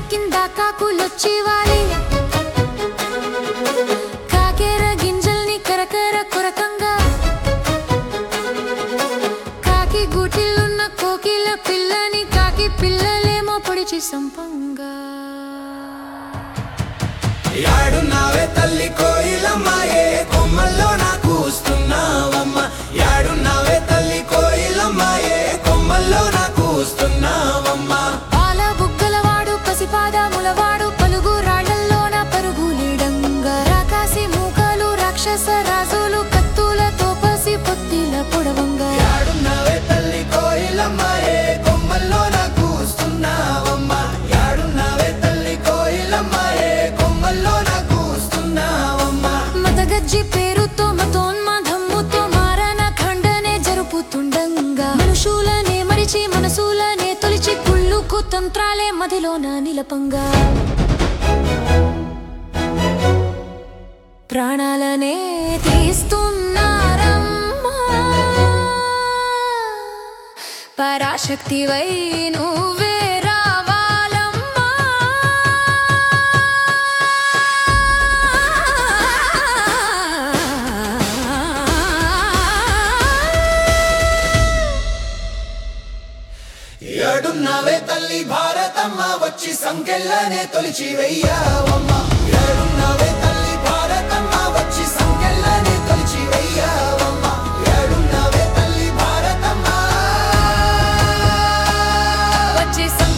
కింద కాకులొచ్చి వాలి కాకేర గింజల్ని కరకర కొరకంగా కాకి గూటిలున్న కోకిల పిల్లని కాకి పిల్లలేమో పొడిచి సంపంగా యాడున్నావే తల్లి కోయిలమ్మాయే కొమ్మల్లో నా కూస్తున్నావమ్మ యాడున్నావే తల్లి కోయిలమ్మాయే కొమ్మల్లో నా కూస్తున్నావమ్మ పాల బుగ్గలవాడు పసిపాదములవాడు పలుగు రాళ్లల్లోన పరుగులీడంగా రాకాసి మూకలు రాక్షస రాజులు కత్తులతో పసి పొత్తిల పొడవంగా యాడున్నావే తల్లి కోయిలమ్మాయే కొమ్మల్లో నా కూస్తున్నావమ్మ యాడున్నావే తల్లి కోయిలమ్మాయే కొమ్మల్లో నా కూస్తున్నావమ్మ మతగజ్జి పేరుతో మతోన్మాధమ్ముతో మారణ ఖండనే జరుపుతుండంగా మనుషులనే మరిచి మనసులనే తొలిచి కుళ్ళుకు తంత్రాలే మదిలోన నిలపంగా ప్రాణాలనే తీస్తున్నారమ్మా పరాశక్తివై నువ్వే రావాలమ్మా ఏడున్నావే తల్లి భారతమ్మ వచ్చి సంకెళ్ళనే తొలిచి వెయ్యావమ్మ ఏడున్నావే తల్లి భారతమ్మ వచ్చి సంకెళ్ళనే తొలిచి వెయ్యావమ్మ ఏడున్నావే తల్లి భారతమ్మ వచ్చే